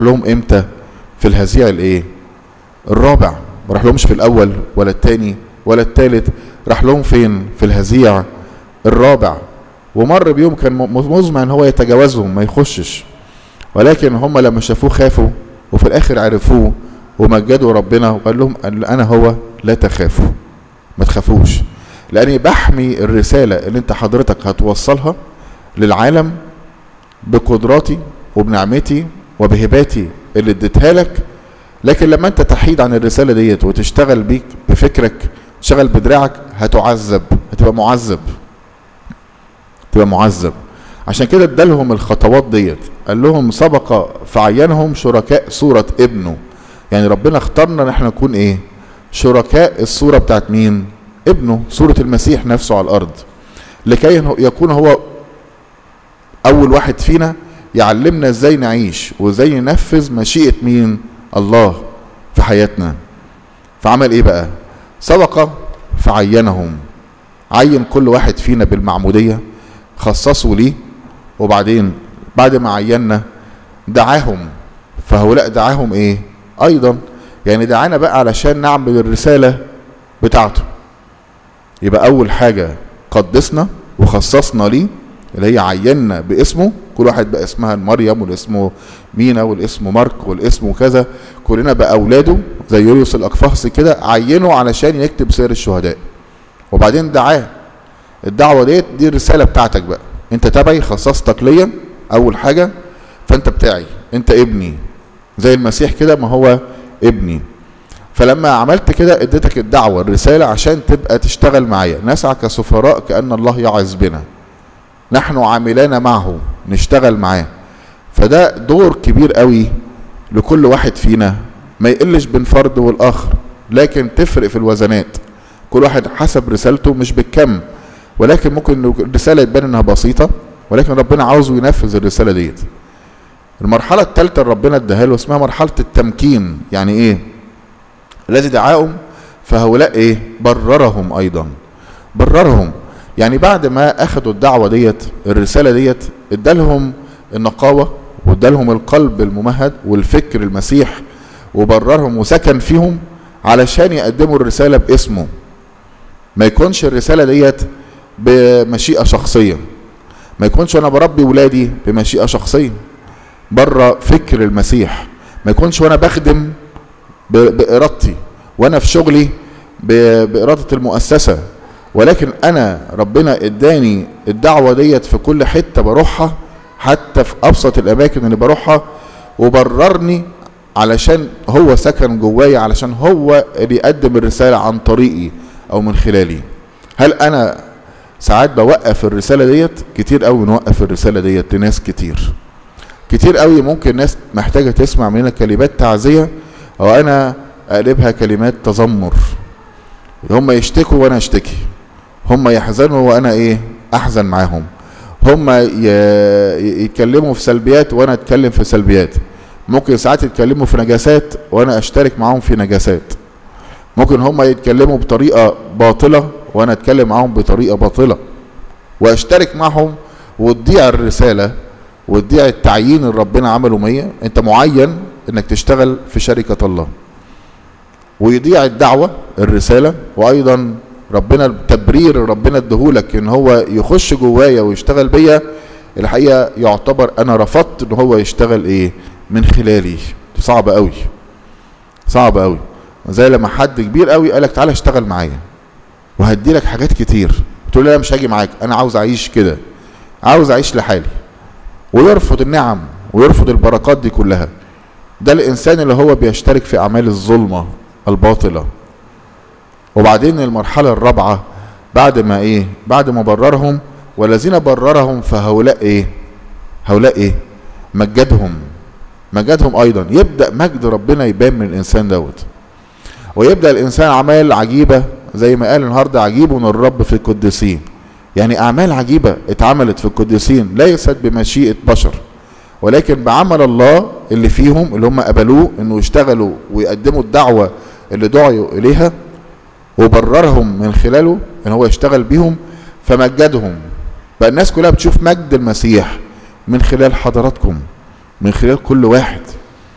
لهم امتى في الهزيع الايه الرابع ما راح لهمش في الاول ولا التاني ولا التالت راح لهم فين في الهزيع الرابع ومر بيهم كان مزمع ان هو يتجاوزهم ما يخشش ولكن هم لما شافوه خافوا وفي الاخر عرفوه ومجدوا ربنا وقال لهم انا هو لا تخافوا ما تخافوش لاني بحمي الرساله اللي انت حضرتك هتوصلها للعالم بقدراتي وبنعمتي وبهباتي اللي اديتها لك لكن لما انت تحيد عن الرساله ديت وتشتغل بيك بفكرك تشتغل بدراعك هتعذب هتبقى معذب تبقى معذب عشان كده ادالهم الخطوات ديت قال لهم سبق فعينهم شركاء صورة ابنه يعني ربنا اختارنا ان احنا نكون ايه شركاء الصورة بتاعت مين ابنه صورة المسيح نفسه على الارض لكي يكون هو اول واحد فينا يعلمنا ازاي نعيش وازاي ننفذ مشيئة مين الله في حياتنا فعمل ايه بقى سبق فعينهم عين كل واحد فينا بالمعمودية خصصوا ليه وبعدين بعد ما عينا دعاهم فهؤلاء دعاهم ايه ايضا يعني دعانا بقى علشان نعمل الرسالة بتاعته يبقى اول حاجة قدسنا وخصصنا ليه اللي هي عينا باسمه كل واحد بقى اسمها مريم والاسمه مينا والاسم مارك والاسم كذا كلنا بقى اولاده زي يوليوس الاقفاصي كده عينه علشان يكتب سير الشهداء وبعدين دعاه الدعوه ديت دي الرساله بتاعتك بقى انت تبعي خصصتك ليا اول حاجه فانت بتاعي انت ابني زي المسيح كده ما هو ابني فلما عملت كده اديتك الدعوه الرساله عشان تبقى تشتغل معايا نسعى كسفراء كان الله يعظ بنا نحن عاملان معه نشتغل معاه فده دور كبير قوي لكل واحد فينا ما يقلش بين فرد والاخر لكن تفرق في الوزنات كل واحد حسب رسالته مش بالكم ولكن ممكن الرساله تبان انها بسيطه ولكن ربنا عاوزه ينفذ الرساله ديت المرحله الثالثه اللي ربنا اداها له اسمها مرحله التمكين يعني ايه الذي دعاهم فهؤلاء ايه بررهم ايضا بررهم يعني بعد ما اخذوا الدعوه ديت الرساله ديت ادالهم النقاوه وادالهم القلب الممهد والفكر المسيح وبررهم وسكن فيهم علشان يقدموا الرساله باسمه ما يكونش الرساله ديت بمشيئه شخصيه ما يكونش انا بربي ولادي بمشيئه شخصيه بره فكر المسيح ما يكونش وانا بخدم بارادتي وانا في شغلي باراده المؤسسه ولكن انا ربنا اداني الدعوه ديت في كل حته بروحها حتى في ابسط الاماكن اللي بروحها وبررني علشان هو سكن جوايا علشان هو اللي يقدم الرساله عن طريقي او من خلالي هل انا ساعات بوقف الرساله ديت كتير قوي نوقف الرساله ديت لناس كتير كتير قوي ممكن ناس محتاجه تسمع مننا كلمات تعزيه او انا اقلبها كلمات تذمر هم يشتكوا وانا اشتكي هم يحزنوا وانا ايه احزن معاهم هم يتكلموا في سلبيات وانا اتكلم في سلبيات ممكن ساعات يتكلموا في نجاسات وانا اشترك معاهم في نجاسات ممكن هم يتكلموا بطريقه باطله وانا اتكلم معاهم بطريقه باطله واشترك معهم وتضيع الرساله وتضيع التعيين اللي ربنا عمله مية انت معين انك تشتغل في شركه الله ويضيع الدعوه الرساله وايضا ربنا التبرير ربنا اديهولك ان هو يخش جوايا ويشتغل بيا الحقيقه يعتبر انا رفضت ان هو يشتغل ايه من خلالي صعب قوي صعب قوي زي لما حد كبير قوي قالك تعالى اشتغل معايا وهدي لك حاجات كتير تقول لا مش هاجي معاك انا عاوز اعيش كده عاوز اعيش لحالي ويرفض النعم ويرفض البركات دي كلها ده الانسان اللي هو بيشترك في اعمال الظلمه الباطله وبعدين المرحله الرابعه بعد ما ايه بعد ما بررهم والذين بررهم فهؤلاء ايه هؤلاء ايه مجدهم مجدهم ايضا يبدا مجد ربنا يبان من الانسان دوت ويبدا الانسان اعمال عجيبه زي ما قال النهارده عجيب من الرب في القديسين يعني اعمال عجيبه اتعملت في القديسين ليست بمشيئه بشر ولكن بعمل الله اللي فيهم اللي هم قبلوه انه يشتغلوا ويقدموا الدعوه اللي دعوا اليها وبررهم من خلاله ان هو يشتغل بيهم فمجدهم بقى الناس كلها بتشوف مجد المسيح من خلال حضراتكم من خلال كل واحد